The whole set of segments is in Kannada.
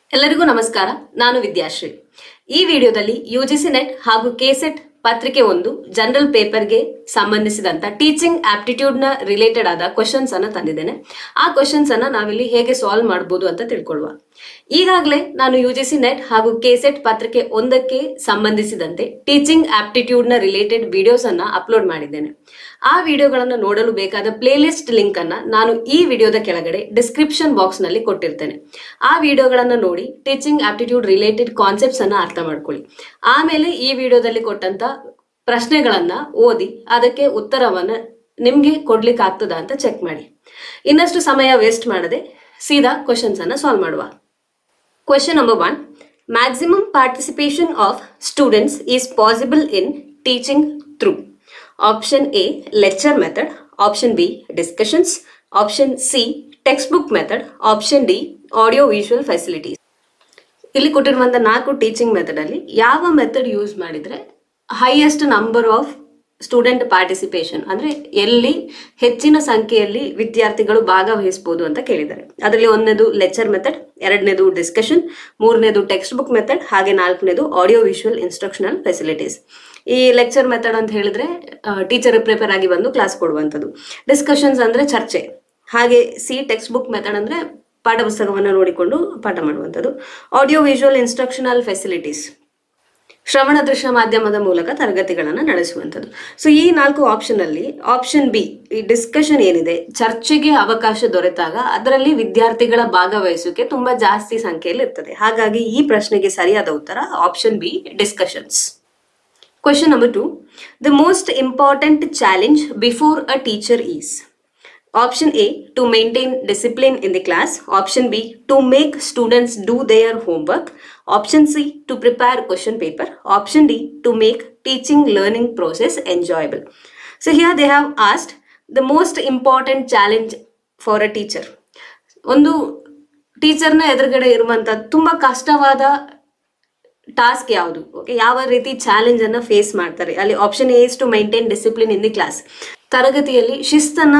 ಎಲ್ಲರಿಗೂ ನಮಸ್ಕಾರ ನಾನು ವಿದ್ಯಾಶ್ರೀ ಈ ವಿಡಿಯೋದಲ್ಲಿ ಯುಜಿಸಿ ನೆಟ್ ಹಾಗೂ ಕೆಸೆಟ್ ಪತ್ರಿಕೆ ಒಂದು ಜನರಲ್ ಪೇಪರ್ಗೆ ಸಂಬಂಧಿಸಿದಂತ ಟೀಚಿಂಗ್ ಆಪ್ಟಿಟ್ಯೂಡ್ ನ ರಿಲೇಟೆಡ್ ಆದ ಕ್ವಶನ್ಸ್ ಅನ್ನ ತಂದಿದ್ದೇನೆ ಆ ಕ್ವಶನ್ಸ್ ಅನ್ನ ನಾವಿಲ್ಲಿ ಹೇಗೆ ಸಾಲ್ವ್ ಮಾಡಬಹುದು ಅಂತ ತಿಳ್ಕೊಳ್ಳುವ ಈಗಾಗಲೇ ನಾನು ಯುಜಿಸಿ ನೆಟ್ ಹಾಗೂ ಕೆಸೆಟ್ ಪತ್ರಿಕೆ ಒಂದಕ್ಕೆ ಸಂಬಂಧಿಸಿದಂತೆ ಟೀಚಿಂಗ್ ಆಪ್ಟಿಟ್ಯೂಡ್ ನ ರಿಲೇಟೆಡ್ ವಿಡಿಯೋಸ್ ಅನ್ನ ಅಪ್ಲೋಡ್ ಮಾಡಿದ್ದೇನೆ ಆ ವಿಡಿಯೋಗಳನ್ನು ನೋಡಲು ಬೇಕಾದ ಪ್ಲೇಲಿಸ್ಟ್ ಲಿಂಕ್ ಅನ್ನ ನಾನು ಈ ವಿಡಿಯೋದ ಕೆಳಗಡೆ ಡಿಸ್ಕ್ರಿಪ್ಷನ್ ಬಾಕ್ಸ್ ನಲ್ಲಿ ಕೊಟ್ಟಿರ್ತೇನೆ ಆ ವಿಡಿಯೋಗಳನ್ನ ನೋಡಿ ಟೀಚಿಂಗ್ ಆಪ್ಟಿಟ್ಯೂಡ್ ರಿಲೇಟೆಡ್ ಕಾನ್ಸೆಪ್ಟ್ಸ್ ಅನ್ನ ಅರ್ಥ ಮಾಡ್ಕೊಳ್ಳಿ ಆಮೇಲೆ ಈ ವಿಡಿಯೋದಲ್ಲಿ ಕೊಟ್ಟಂತ ಪ್ರಶ್ನೆಗಳನ್ನ ಓದಿ ಅದಕ್ಕೆ ಉತ್ತರವನ್ನ ನಿಮ್ಗೆ ಕೊಡ್ಲಿಕ್ಕೆ ಆಗ್ತದ ಅಂತ ಚೆಕ್ ಮಾಡಿ ಇನ್ನಷ್ಟು ಸಮಯ ವೇಸ್ಟ್ ಮಾಡದೆ ಸೀದಾ ಕ್ವಶನ್ಸ್ ಅನ್ನ ಸಾಲ್ವ್ ಮಾಡುವ Question number one Maximum participation of students is possible in teaching through option A lecture method, option B discussions, option C textbook method, option D audio visual facilities. ಇಲ್ಲಿ ಕೊಟ್ಟಿರುವಂತ ನಾಲ್ಕು ಟೀಚಿಂಗ್ ಮೆಥಡ್ ಅಲ್ಲಿ ಯಾವ ಮೆಥಡ್ ಯೂಸ್ ಮಾಡಿದ್ರೆ highest number of student participation ಅಂದ್ರೆ ಎಲ್ಲಿ ಹೆಚ್ಚಿನ ಸಂಖ್ಯೆಯಲ್ಲಿ ವಿದ್ಯಾರ್ಥಿಗಳು ಭಾಗವಹಿಸಬಹುದು ಅಂತ ಕೇಳಿದ್ದಾರೆ ಅದರಲ್ಲಿ ಒಂದನೇದು ಲೆಕ್ಚರ್ ಮೆಥಡ್ ಎರಡನೇದು ಡಿಸ್ಕಷನ್ ಮೂರನೇದು ಟೆಕ್ಸ್ಟ್ ಬುಕ್ ಮೆಥಡ್ ಹಾಗೆ ನಾಲ್ಕನೇದು ಆಡಿಯೋ ವಿಶುವಲ್ ಇನ್ಸ್ಟ್ರಕ್ಷನಲ್ ಫೆಸಿಲಿಟೀಸ್ ಈ ಲೆಕ್ಚರ್ ಮೆಥಡ್ ಅಂತ ಹೇಳಿದ್ರೆ ಟೀಚರ್ ಪ್ರಿಪೇರ್ ಆಗಿ ಬಂದು ಕ್ಲಾಸ್ ಕೊಡುವಂಥದ್ದು ಡಿಸ್ಕಷನ್ಸ್ ಅಂದ್ರೆ ಚರ್ಚೆ ಹಾಗೆ ಸಿ ಟೆಕ್ಸ್ಟ್ ಬುಕ್ ಮೆಥಡ್ ಅಂದ್ರೆ ಪಾಠ ಪುಸ್ತಕವನ್ನು ನೋಡಿಕೊಂಡು ಪಾಠ ಮಾಡುವಂಥದ್ದು ಆಡಿಯೋ ವಿಜುವಲ್ ಇನ್ಸ್ಟ್ರಕ್ಷನಲ್ ಫೆಸಿಲಿಟೀಸ್ ಶ್ರವಣ ದೃಶ್ಯ ಮಾಧ್ಯಮದ ಮೂಲಕ ತರಗತಿಗಳನ್ನು ನಡೆಸುವಂಥದ್ದು ಸೊ ಈ ನಾಲ್ಕು ಆಪ್ಷನ್ ಅಲ್ಲಿ ಆಪ್ಷನ್ ಬಿ ಈ ಡಿಸ್ಕಷನ್ ಏನಿದೆ ಚರ್ಚೆಗೆ ಅವಕಾಶ ದೊರೆತಾಗ ಅದರಲ್ಲಿ ವಿದ್ಯಾರ್ಥಿಗಳ ಭಾಗವಹಿಸುವಿಕೆ ತುಂಬಾ ಜಾಸ್ತಿ ಸಂಖ್ಯೆಯಲ್ಲಿ ಇರ್ತದೆ ಹಾಗಾಗಿ ಈ ಪ್ರಶ್ನೆಗೆ ಸರಿಯಾದ ಉತ್ತರ option B discussions question number two the most important challenge before a teacher is Option A to maintain discipline in the class. Option B to make students do their homework. Option C to prepare question paper. Option D to make teaching learning process enjoyable. So here they have asked the most important challenge for a teacher. ಒಂದು ಟೀಚರ್ನ ಎದುರುಗಡೆ ಇರುವಂತ ತುಂಬಾ ಕಷ್ಟವಾದ ಟಾಸ್ಕ್ ಯಾವುದು ಓಕೆ ಯಾವ ರೀತಿ ಚಾಲೆಂಜ್ ಅನ್ನ ಫೇಸ್ ಮಾಡ್ತಾರೆ ಅಲ್ಲಿ option A is to maintain discipline in the class ತರಗತಿಯಲ್ಲಿ ಶಿಸ್ತನ್ನ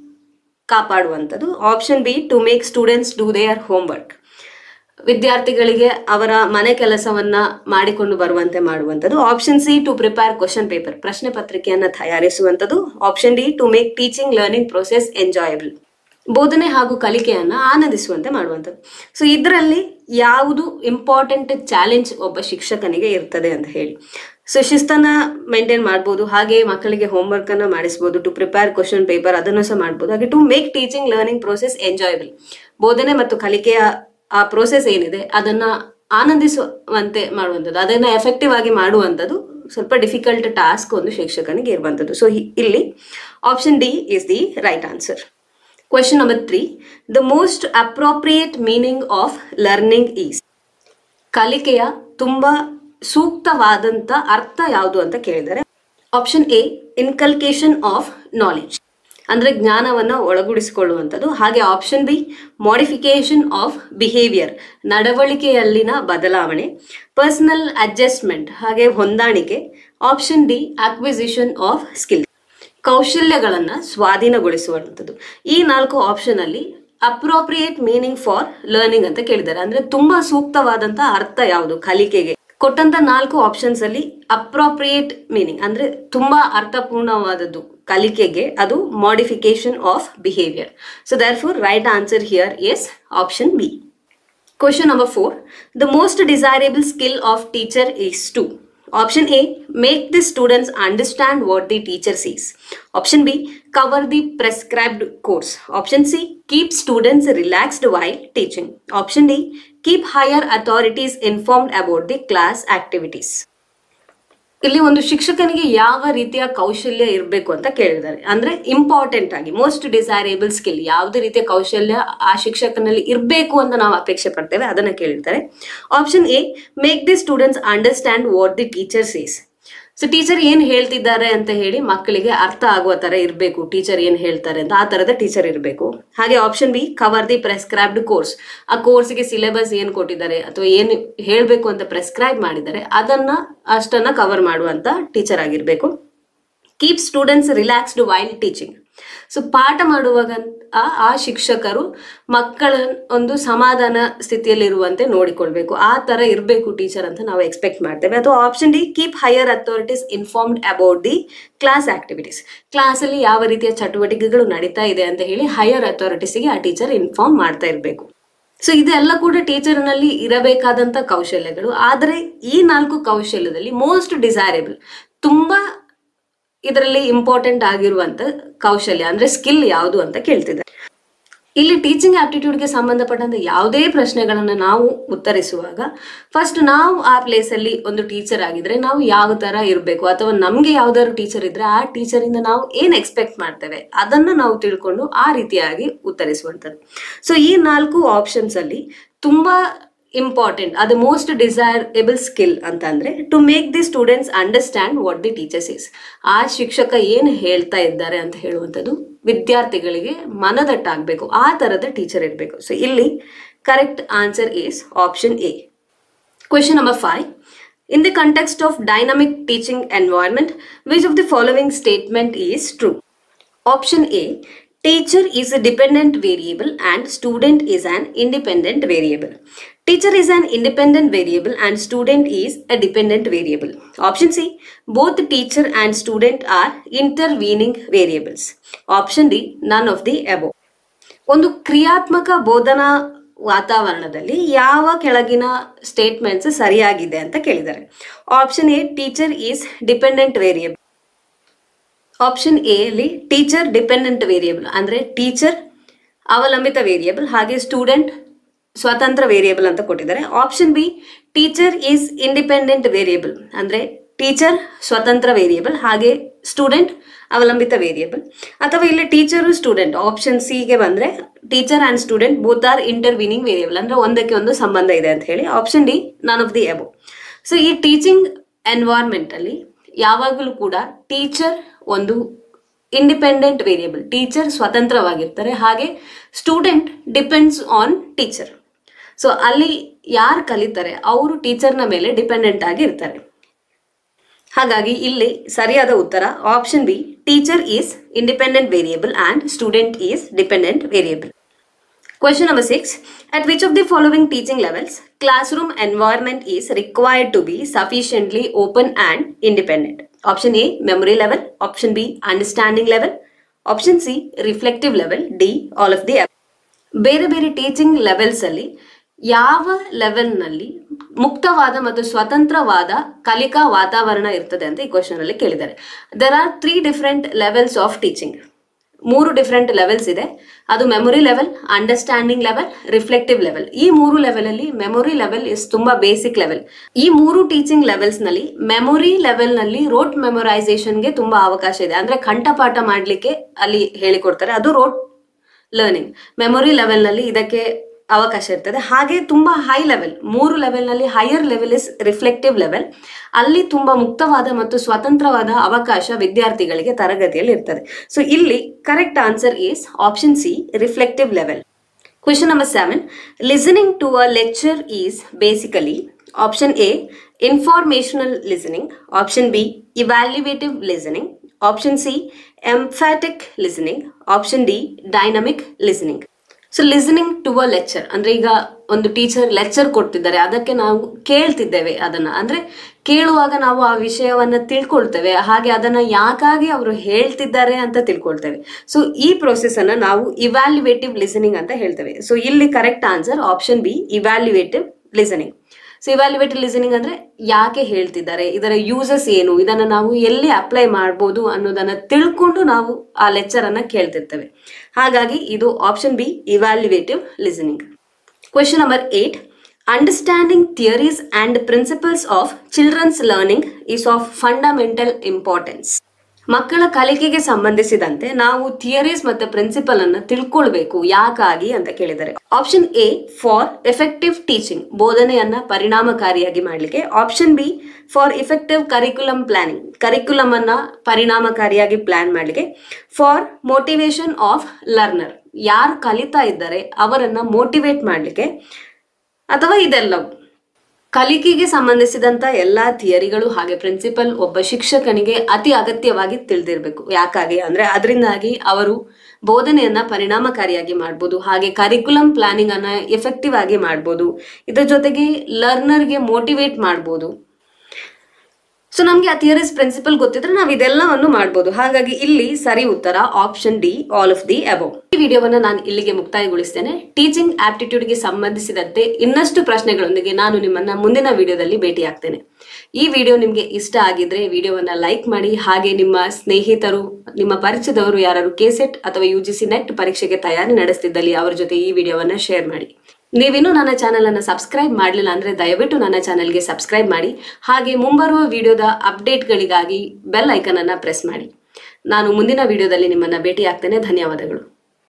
ಕಾಪಾಡುವಂಥದ್ದು option B to make students do their homework ವಿದ್ಯಾರ್ಥಿಗಳಿಗೆ ಅವರ ಮನೆ ಕೆಲಸವನ್ನ ಮಾಡಿಕೊಂಡು ಬರುವಂತೆ ಮಾಡುವಂಥದ್ದು option C to prepare question paper ಪ್ರಶ್ನೆ ಪತ್ರಿಕೆಯನ್ನ ತಯಾರಿಸುವಂಥದ್ದು option D to make teaching learning process enjoyable ಬೋಧನೆ ಹಾಗೂ ಕಲಿಕೆಯನ್ನ ಆನಂದಿಸುವಂತೆ ಮಾಡುವಂಥದ್ದು ಸೊ ಇದರಲ್ಲಿ ಯಾವುದು ಇಂಪಾರ್ಟೆಂಟ್ ಚಾಲೆಂಜ್ ಒಬ್ಬ ಶಿಕ್ಷಕನಿಗೆ ಇರ್ತದೆ ಅಂತ ಹೇಳಿ ಸೊ ಶಿಸ್ತನ್ನ ಮೇಂಟೈನ್ ಮಾಡ್ಬೋದು ಹಾಗೆ ಮಕ್ಕಳಿಗೆ ಹೋಮ್ವರ್ಕ್ ಅನ್ನ ಮಾಡಿಸ್ಬೋದು ಟು ಪ್ರಿಪೇರ್ ಕ್ವಶನ್ ಪೇಪರ್ ಅದನ್ನು ಸಹ ಮಾಡ್ಬೋದು ಹಾಗೆ to make teaching learning process enjoyable ಬೋಧನೆ ಮತ್ತು ಕಲಿಕೆಯ ಆ ಪ್ರೋಸೆಸ್ ಏನಿದೆ ಅದನ್ನ ಆನಂದಿಸುವಂತೆ ಮಾಡುವಂಥದ್ದು ಅದನ್ನ ಎಫೆಕ್ಟಿವ್ ಆಗಿ ಮಾಡುವಂಥದ್ದು ಸ್ವಲ್ಪ ಡಿಫಿಕಲ್ಟ್ ಟಾಸ್ಕ್ ಒಂದು ಶಿಕ್ಷಕನಿಗೆ ಇರುವಂಥದ್ದು ಸೊ ಇಲ್ಲಿ option D is the right answer question number three the most appropriate meaning of learning is ಕಲಿಕೆಯ ತುಂಬಾ ಸೂಕ್ತವಾದಂತ ಅರ್ಥ ಯಾವುದು ಅಂತ ಕೇಳಿದ್ದಾರೆ option A inculcation of knowledge ಅಂದ್ರೆ ಜ್ಞಾನವನ್ನ ಒಳಗೂಡಿಸಿಕೊಳ್ಳುವಂಥದ್ದು ಹಾಗೆ option B modification of behaviour ನಡವಳಿಕೆಯಲ್ಲಿನ ಬದಲಾವಣೆ ಪರ್ಸನಲ್ ಅಡ್ಜಸ್ಟ್ಮೆಂಟ್ ಹಾಗೆ ಹೊಂದಾಣಿಕೆ option D acquisition of skill ಕೌಶಲ್ಯಗಳನ್ನ ಸ್ವಾಧೀನಗೊಳಿಸುವಂಥದ್ದು ಈ ನಾಲ್ಕು ಆಪ್ಷನ್ ಅಲ್ಲಿ ಅಪ್ರೋಪ್ರಿಯೇಟ್ ಮೀನಿಂಗ್ ಫಾರ್ ಲರ್ನಿಂಗ್ ಅಂತ ಕೇಳಿದ್ದಾರೆ ಅಂದ್ರೆ ತುಂಬಾ ಸೂಕ್ತವಾದಂತ ಅರ್ಥ ಯಾವುದು ಕಲಿಕೆಗೆ ಕೊಟ್ಟಂತ ನಾಲ್ಕು ಆಪ್ಷನ್ಸ್ ಅಲ್ಲಿ ಅಪ್ರೋಪ್ರಿಯೇಟ್ ಮೀನಿಂಗ್ ಅಂದ್ರೆ ತುಂಬಾ ಅರ್ಥಪೂರ್ಣವಾದದ್ದು ಕಲಿಕೆಗೆ ಅದು modification of behaviour so therefore right answer here is option B question number four the most desirable skill of teacher is to Option A, make the students understand what the teacher says. Option B, cover the prescribed course. Option C, keep students relaxed while teaching. Option D, keep higher authorities informed about the class activities. ಇಲ್ಲಿ ಒಂದು ಶಿಕ್ಷಕನಿಗೆ ಯಾವ ರೀತಿಯ ಕೌಶಲ್ಯ ಇರಬೇಕು ಅಂತ ಕೇಳಿದ್ದಾರೆ ಅಂದ್ರೆ ಇಂಪಾರ್ಟೆಂಟ್ ಆಗಿ ಮೋಸ್ಟ್ ಡಿಸೈರೇಬಲ್ ಸ್ಕಿಲ್ ಯಾವುದೇ ರೀತಿಯ ಕೌಶಲ್ಯ ಆ ಶಿಕ್ಷಕನಲ್ಲಿ ಇರಬೇಕು ಅಂತ ನಾವು ಅಪೇಕ್ಷೆ ಪಡ್ತೇವೆ ಅದನ್ನ ಕೇಳಿರ್ತಾರೆ option A make the students understand what the teacher says so teacher ಏನ್ ಹೇಳ್ತಿದ್ದಾರೆ ಅಂತ ಹೇಳಿ ಮಕ್ಕಳಿಗೆ ಅರ್ಥ ಆಗುವ ತರ ಇರಬೇಕು ಟೀಚರ್ ಏನ್ ಹೇಳ್ತಾರೆ ಅಂತ ಆ ತರದ ಟೀಚರ್ ಇರಬೇಕು ಹಾಗೆ option B cover the prescribed course ಆ ಕೋರ್ಸ್ಗೆ ಸಿಲೆಬಸ್ ಏನ್ ಕೊಟ್ಟಿದ್ದಾರೆ ಅಥವಾ ಏನ್ ಹೇಳ್ಬೇಕು ಅಂತ ಪ್ರೆಸ್ಕ್ರೈಬ್ ಮಾಡಿದ್ದಾರೆ ಅದನ್ನ ಅಷ್ಟನ್ನ ಕವರ್ ಮಾಡುವಂತ ಟೀಚರ್ ಆಗಿರ್ಬೇಕು keep students relaxed while teaching so ಪಾಠ ಮಾಡುವಾಗ ಆ ಆ ಶಿಕ್ಷಕರು ಮಕ್ಕಳ ಒಂದು ಸಮಾಧಾನ ಸ್ಥಿತಿಯಲ್ಲಿರುವಂತೆ ನೋಡಿಕೊಳ್ಬೇಕು ಆ ತರ ಇರಬೇಕು ಟೀಚರ್ ಅಂತ ನಾವು ಎಕ್ಸ್ಪೆಕ್ಟ್ ಮಾಡ್ತೇವೆ ಅಥವಾ option D keep higher authorities informed about the class activities ಕ್ಲಾಸಲ್ಲಿ ಯಾವ ರೀತಿಯ ಚಟುವಟಿಕೆಗಳು ನಡೀತಾ ಇದೆ ಅಂತ ಹೇಳಿ ಹೈಯರ್ ಅಥಾರಿಟೀಸ್ಗೆ ಆ ಟೀಚರ್ ಇನ್ಫಾರ್ಮ್ ಮಾಡ್ತಾ ಇರಬೇಕು ಸೊ ಇದೆಲ್ಲ ಕೂಡ ಟೀಚರ್ನಲ್ಲಿ ಇರಬೇಕಾದಂತ ಕೌಶಲ್ಯಗಳು ಆದರೆ ಈ ನಾಲ್ಕು ಕೌಶಲ್ಯದಲ್ಲಿ ಮೋಸ್ಟ್ ಡಿಸೈರೇಬಲ್ ತುಂಬಾ ಇದರಲ್ಲಿ ಇಂಪಾರ್ಟೆಂಟ್ ಆಗಿರುವಂತ ಕೌಶಲ್ಯ ಅಂದ್ರೆ ಸ್ಕಿಲ್ ಯಾವುದು ಅಂತ ಕೇಳ್ತಿದ್ದಾರೆ ಇಲ್ಲಿ ಟೀಚಿಂಗ್ ಆಪ್ಟಿಟ್ಯೂಡ್ಗೆ ಸಂಬಂಧಪಟ್ಟಂತ ಯಾವುದೇ ಪ್ರಶ್ನೆಗಳನ್ನು ನಾವು ಉತ್ತರಿಸುವಾಗ ಫಸ್ಟ್ ನಾವು ಆ ಪ್ಲೇಸಲ್ಲಿ ಒಂದು ಟೀಚರ್ ಆಗಿದ್ರೆ ನಾವು ಯಾವ ತರ ಇರಬೇಕು ಅಥವಾ ನಮಗೆ ಯಾವ್ದಾದ್ರು ಟೀಚರ್ ಇದ್ರೆ ಆ ಟೀಚರಿಂದ ನಾವು ಏನ್ ಎಕ್ಸ್ಪೆಕ್ಟ್ ಮಾಡ್ತೇವೆ ಅದನ್ನ ನಾವು ತಿಳ್ಕೊಂಡು ಆ ರೀತಿಯಾಗಿ ಉತ್ತರಿಸುವಂಥದ್ದು ಸೊ ಈ ನಾಲ್ಕು ಆಪ್ಷನ್ಸ್ ಅಲ್ಲಿ ತುಂಬಾ ಇಂಪಾರ್ಟೆಂಟ್ ಅದು ಮೋಸ್ಟ್ ಡಿಸೈರಬಲ್ ಸ್ಕಿಲ್ ಅಂತ ಅಂದ್ರೆ to make the students understand what the teachers is ಆ ಶಿಕ್ಷಕ ಏನು ಹೇಳ್ತಾ ಇದ್ದಾರೆ ಅಂತ ಹೇಳುವಂಥದ್ದು ವಿದ್ಯಾರ್ಥಿಗಳಿಗೆ ಮನದಟ್ಟಾಗಬೇಕು ಆ ಥರದ ಟೀಚರ್ ಇರಬೇಕು ಸೊ ಇಲ್ಲಿ correct answer is option A Question number five. In the context of dynamic teaching environment, which of the following statement is true? Option A. Teacher is a dependent variable and student is an independent variable. Teacher is an independent variable and student is a dependent variable. Option C. Both teacher and student are intervening variables. Option D. None of the above. ಒಂದು ಕ್ರಿಯಾತ್ಮಕ ಬೋಧನಾ ವಾತಾವರಣದಲ್ಲಿ ಯಾವ ಕೆಳಗಿನ ಸ್ಟೇಟ್ಮೆಂಟ್ಸ್ ಸರಿಯಾಗಿದೆ ಅಂತ ಕೇಳಿದ್ದಾರೆ option A teacher is dependent variable option A ಅಲ್ಲಿ ಟೀಚರ್ ಡಿಪೆಂಡೆಂಟ್ ವೇರಿಯಬಲ್ ಅಂದ್ರೆ ಟೀಚರ್ ಅವಲಂಬಿತ ವೇರಿಯಬಲ್ ಹಾಗೆ ಸ್ಟೂಡೆಂಟ್ ಸ್ವತಂತ್ರ ವೇರಿಯಬಲ್ ಅಂತ ಕೊಟ್ಟಿದ್ದಾರೆ option B teacher is independent variable ಅಂದ್ರೆ ಟೀಚರ್ ಸ್ವತಂತ್ರ ವೇರಿಯಬಲ್ ಹಾಗೆ ಸ್ಟೂಡೆಂಟ್ ಅವಲಂಬಿತ ವೇರಿಯಬಲ್ ಅಥವಾ ಇಲ್ಲಿ ಟೀಚರು ಸ್ಟೂಡೆಂಟ್ ಆಪ್ಷನ್ ಸಿಗೆ ಬಂದ್ರೆ teacher and student both are intervening variable ಅಂದ್ರೆ ಒಂದಕ್ಕೆ ಒಂದು ಸಂಬಂಧ ಇದೆ ಅಂತ ಹೇಳಿ option D none of the above so ಈ ಟೀಚಿಂಗ್ ಎನ್ವೈರ್ಮೆಂಟ್ ಅಲ್ಲಿ ಯಾವಾಗಲೂ ಕೂಡ ಟೀಚರ್ ಒಂದು ಇಂಡಿಪೆಂಡೆಂಟ್ ವೇರಿಯಬಲ್ ಟೀಚರ್ ಸ್ವತಂತ್ರವಾಗಿರ್ತಾರೆ ಹಾಗೆ student depends on teacher so ಅಲ್ಲಿ ಯಾರು ಕಲಿತಾರೆ ಅವರು ಟೀಚರ್ನ ಮೇಲೆ ಡಿಪೆಂಡೆಂಟ್ ಆಗಿ ಇರ್ತಾರೆ ಹಾಗಾಗಿ ಇಲ್ಲಿ ಸರಿಯಾದ ಉತ್ತರ option B teacher is independent variable and student is dependent variable Question number six. At which of the following teaching levels classroom environment is required to be sufficiently open and independent? Option A, memory level. Option B, understanding level. Option C, reflective level. D, all of the above. ಬೇರೆ ಬೇರೆ ಟೀಚಿಂಗ್ ಲೆವೆಲ್ಸ್ ಅಲ್ಲಿ ಯಾವ ಲೆವೆಲ್ನಲ್ಲಿ ಮುಕ್ತವಾದ ಮತ್ತು ಸ್ವತಂತ್ರವಾದ ಕಲಿಕಾ ವಾತಾವರಣ ಇರ್ತದೆ ಅಂತ ಈ ಕ್ವಶನ್ ಅಲ್ಲಿ ಕೇಳಿದ್ದಾರೆ there are three different levels of teaching ಮೂರು ಡಿಫ್ರೆಂಟ್ ಲೆವೆಲ್ಸ್ ಇದೆ ಅದು memory level understanding level reflective level ಈ ಮೂರು ಲೆವೆಲ್ ಅಲ್ಲಿ ಮೆಮೊರಿ ಲೆವೆಲ್ ಇಸ್ ತುಂಬಾ ಬೇಸಿಕ್ ಲೆವೆಲ್ ಈ ಮೂರು ಟೀಚಿಂಗ್ ಲೆವೆಲ್ಸ್ ನಲ್ಲಿ ಮೆಮೊರಿ ಲೆವೆಲ್ ನಲ್ಲಿ ರೋಟ್ ಮೆಮೊರೈಸೇಷನ್ಗೆ ತುಂಬಾ ಅವಕಾಶ ಇದೆ ಅಂದ್ರೆ ಕಂಠಪಾಠ ಮಾಡ್ಲಿಕ್ಕೆ ಅಲ್ಲಿ ಹೇಳಿಕೊಡ್ತಾರೆ ಅದು ರೋಟ್ ಲರ್ನಿಂಗ್ ಮೆಮೊರಿ ಲೆವೆಲ್ನಲ್ಲಿ ಇದಕ್ಕೆ ಅವಕಾಶ ಇರ್ತದೆ ಹಾಗೆ ತುಂಬಾ ಹೈ ಲೆವೆಲ್ ಮೂರು ಲೆವೆಲ್ನಲ್ಲಿ higher level is reflective level ಅಲ್ಲಿ ತುಂಬಾ ಮುಕ್ತವಾದ ಮತ್ತು ಸ್ವತಂತ್ರವಾದ ಅವಕಾಶ ವಿದ್ಯಾರ್ಥಿಗಳಿಗೆ ತರಗತಿಯಲ್ಲಿ ಇರ್ತದೆ ಸೊ ಇಲ್ಲಿ correct answer is option C reflective level Question number seven. Listening to a lecture is basically option A, informational listening, option B, evaluative listening, option C, emphatic listening, option D, dynamic listening. So listening to a lecture ಅಂದ್ರೆ ಈಗ ಒಂದು ಟೀಚರ್ ಲೆಕ್ಚರ್ ಕೊಡ್ತಿದ್ದಾರೆ ಅದಕ್ಕೆ ನಾವು ಕೇಳ್ತಿದ್ದೇವೆ ಅದನ್ನ ಅಂದ್ರೆ ಕೇಳುವಾಗ ನಾವು ಆ ವಿಷಯವನ್ನ ತಿಳ್ಕೊಳ್ತೇವೆ ಹಾಗೆ ಅದನ್ನ ಯಾಕಾಗಿ ಅವರು ಹೇಳ್ತಿದ್ದಾರೆ ಅಂತ ತಿಳ್ಕೊಳ್ತೇವೆ ಸೊ ಈ ಪ್ರೊಸೆಸ್ ಅನ್ನ ನಾವು ಇವ್ಯಾಲ್ಯುವೇಟಿವ್ ಲಿಸನಿಂಗ್ ಅಂತ ಹೇಳ್ತೇವೆ ಸೊ ಇಲ್ಲಿ correct answer option B evaluative listening so evaluative listening ಅಂದ್ರೆ ಯಾಕೆ ಹೇಳ್ತಿದ್ದಾರೆ ಇದರ ಯೂಸಸ್ ಏನು ಇದನ್ನ ನಾವು ಎಲ್ಲಿ ಅಪ್ಲೈ ಮಾಡ್ಬೋದು ಅನ್ನೋದನ್ನ ತಿಳ್ಕೊಂಡು ನಾವು ಆ ಲೆಕ್ಚರ್ ಅನ್ನ ಕೇಳ್ತಿರ್ತೇವೆ ಹಾಗಾಗಿ ಇದು option B evaluative listening question number eight understanding theories and principles of children's learning is of fundamental importance ಮಕ್ಕಳ ಕಲಿಕೆಗೆ ಸಂಬಂಧಿಸಿದಂತೆ ನಾವು ಥಿಯರೀಸ್ ಮತ್ತೆ ಪ್ರಿನ್ಸಿಪಲ್ ಅನ್ನ ತಿಳ್ಕೊಳ್ಬೇಕು ಯಾಕಾಗಿ ಅಂತ ಕೇಳಿದ್ದಾರೆ option A for effective teaching ಬೋಧನೆಯನ್ನ ಪರಿಣಾಮಕಾರಿಯಾಗಿ ಮಾಡಲಿಕ್ಕೆ option B for effective curriculum planning curriculum ಅನ್ನ ಪರಿಣಾಮಕಾರಿಯಾಗಿ ಪ್ಲಾನ್ ಮಾಡಲಿಕ್ಕೆ ಫಾರ್ ಮೋಟಿವೇಶನ್ ಆಫ್ ಲರ್ನರ್ ಯಾರು ಕಲಿತಾ ಇದ್ದಾರೆ ಅವರನ್ನ ಮೋಟಿವೇಟ್ ಮಾಡಲಿಕ್ಕೆ ಅಥವಾ ಇದೆಲ್ಲವು ಕಲಿಕೆಗೆ ಸಂಬಂಧಿಸಿದಂತ ಎಲ್ಲಾ ಥಿಯರಿಗಳು ಹಾಗೆ ಪ್ರಿನ್ಸಿಪಲ್ ಒಬ್ಬ ಶಿಕ್ಷಕನಿಗೆ ಅತಿ ಅಗತ್ಯವಾಗಿ ತಿಳಿದಿರಬೇಕು ಯಾಕಾಗಿ ಅಂದ್ರೆ ಅದರಿಂದಾಗಿ ಅವರು ಬೋಧನೆಯನ್ನ ಪರಿಣಾಮಕಾರಿಯಾಗಿ ಮಾಡ್ಬೋದು ಹಾಗೆ ಕರಿಕ್ಯುಲಮ್ ಪ್ಲಾನಿಂಗ್ ಅನ್ನ ಎಫೆಕ್ಟಿವ್ ಆಗಿ ಮಾಡ್ಬೋದು ಇದ್ರ ಜೊತೆಗೆ ಲರ್ನರ್ಗೆ ಮೋಟಿವೇಟ್ ಮಾಡ್ಬೋದು ಸೊ ನಮಗೆ ಆ ಥಿಯರೀಸ್ ಪ್ರಿನ್ಸಿಪಲ್ ಗೊತ್ತಿದ್ರೆ ನಾವು ಇದೆಲ್ಲವನ್ನು ಮಾಡ್ಬೋದು ಹಾಗಾಗಿ ಇಲ್ಲಿ ಸರಿ ಉತ್ತರ option D all of the above ಈ ವಿಡಿಯೋವನ್ನ ನಾನು ಇಲ್ಲಿಗೆ ಮುಕ್ತಾಯಗೊಳಿಸ್ತೇನೆ ಟೀಚಿಂಗ್ ಆಪ್ಟಿಟ್ಯೂಡ್ಗೆ ಸಂಬಂಧಿಸಿದಂತೆ ಇನ್ನಷ್ಟು ಪ್ರಶ್ನೆಗಳೊಂದಿಗೆ ನಾನು ನಿಮ್ಮನ್ನ ಮುಂದಿನ ವಿಡಿಯೋದಲ್ಲಿ ಭೇಟಿಯಾಗ್ತೇನೆ ಈ ವಿಡಿಯೋ ನಿಮಗೆ ಇಷ್ಟ ಆಗಿದ್ರೆ ವಿಡಿಯೋವನ್ನ ಲೈಕ್ ಮಾಡಿ ಹಾಗೆ ನಿಮ್ಮ ಸ್ನೇಹಿತರು ನಿಮ್ಮ ಪರಿಚಯದವರು ಯಾರು ಕೆಸೆಟ್ ಅಥವಾ ಯು ಜಿ ಸಿ ನೆಟ್ ಪರೀಕ್ಷೆಗೆ ತಯಾರಿ ನಡೆಸ್ತಿದ್ದಲ್ಲಿ ಅವ್ರ ಜೊತೆ ಈ ವಿಡಿಯೋವನ್ನ ಶೇರ್ ಮಾಡಿ ನೀವಿನ್ನೂ ನನ್ನ ಚಾನಲ್ ಅನ್ನು ಸಬ್ಸ್ಕ್ರೈಬ್ ಮಾಡಲಿಲ್ಲ ಅಂದ್ರೆ ದಯವಿಟ್ಟು ನನ್ನ ಚಾನಲ್ಗೆ ಸಬ್ಸ್ಕ್ರೈಬ್ ಮಾಡಿ ಹಾಗೆ ಮುಂಬರುವ ವಿಡಿಯೋದ ಅಪ್ಡೇಟ್ಗಳಿಗಾಗಿ ಬೆಲ್ ಐಕನ್ ಅನ್ನ ಪ್ರೆಸ್ ಮಾಡಿ ನಾನು ಮುಂದಿನ ವಿಡಿಯೋದಲ್ಲಿ ನಿಮ್ಮನ್ನ ಭೇಟಿ ಆಗ್ತೇನೆ ಧನ್ಯವಾದಗಳು